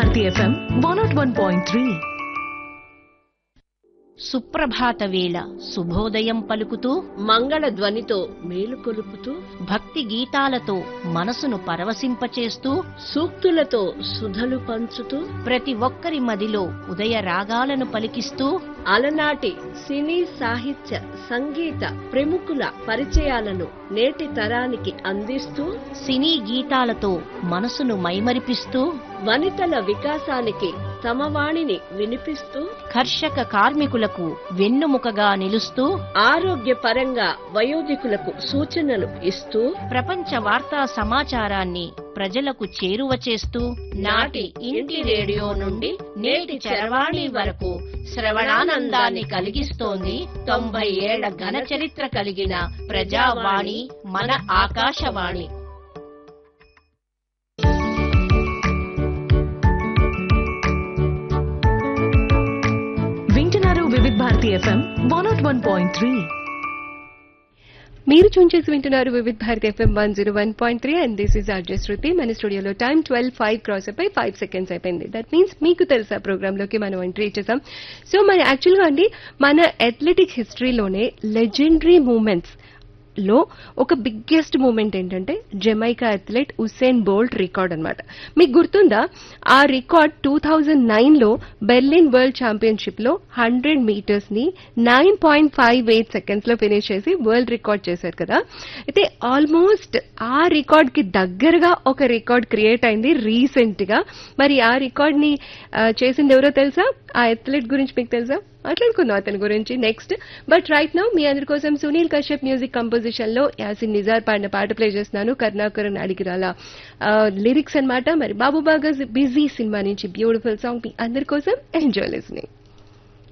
Bharati FM one nought one point three సుప్రభాత వేళ శుభోదయం పలుకుతూ మంగళ ధ్వనితో మేలుకొలుపుతూ భక్తి గీతాలతో మనసును పరవశింపచేస్తూ సూక్తులతో సుధలు పంచుతూ ప్రతి ఒక్కరి మదిలో ఉదయ రాగాలను పలికిస్తూ అలనాటి సినీ సాహిత్య సంగీత ప్రముఖుల పరిచయాలను నేటి తరానికి అందిస్తూ సినీ గీతాలతో మనసును మైమరిపిస్తూ వనితల వికాసానికి తమ వాణిని వినిపిస్తూ కర్షక కార్మికులకు వెన్నుముకగా నిలుస్తూ ఆరోగ్యపరంగా వయోధికులకు సూచనలు ఇస్తూ ప్రపంచ వార్తా సమాచారాన్ని ప్రజలకు చేరువ చేస్తూ నాటి ఇంటి రేడియో నుండి నేటి చరవాణి వరకు శ్రవణానందాన్ని కలిగిస్తోంది తొంభై ఏళ్ల ఘన చరిత్ర కలిగిన ప్రజావాణి మన ఆకాశవాణి వింటున్నారు Vividh Bharati FM one nought one point three మీరు చూన్ చేసి వింటున్నారు Vividh Bharat FM one zero one point three and this is RJ Shruti మన స్టూడియోలో టైం ట్వెల్వ్ ఫైవ్ క్రాస్ అయిపోయి ఫైవ్ సెకండ్స్ అయిపోయింది దట్ మీన్స్ మీకు తెలుసా ప్రోగ్రామ్ లోకి మనం ఎంట్రీ ఇచ్చేసాం సో మన యాక్చువల్గా అండి మన అథ్లెటిక్ హిస్టరీలోనే లెజెండరీ మూమెంట్స్ లో ఒక బిగ్గెస్ట్ మూమెంట్ ఏంటంటే Jamaica athlete Usain Bolt record అన్నమాట మీకు గుర్తుందా ఆ రికార్డ్ టూ థౌజండ్ నైన్ లో బెర్లిన్ వరల్డ్ ఛాంపియన్షిప్ లో హండ్రెడ్ మీటర్స్ ని nine point five eight seconds లో ఫినిష్ చేసి వరల్డ్ రికార్డ్ చేశారు కదా అయితే ఆల్మోస్ట్ ఆ రికార్డ్ కి దగ్గరగా ఒక రికార్డ్ క్రియేట్ అయింది రీసెంట్ గా మరి ఆ రికార్డ్ ని ఆ, చేసింది ఎవరో తెలుసా ఆ అథ్లెట్ గురించి మీకు తెలుసా మాట్లాడుకుందాం అతని గురించి నెక్స్ట్ బట్ రైట్ నౌ మీ అందరి కోసం సునీల్ కశ్యప్ మ్యూజిక్ కంపోజిషన్ లో యాసిన్ నిజార్ పాడిన పాట ప్లే చేస్తున్నాను కరుణాకరన్ అడిగిరాల లిరిక్స్ అన్నమాట మరి బాబు బాగా బిజీ సినిమా నుంచి బ్యూటిఫుల్ సాంగ్ మీ అందరి కోసం ఎంజాయ్ లిస్నింగ్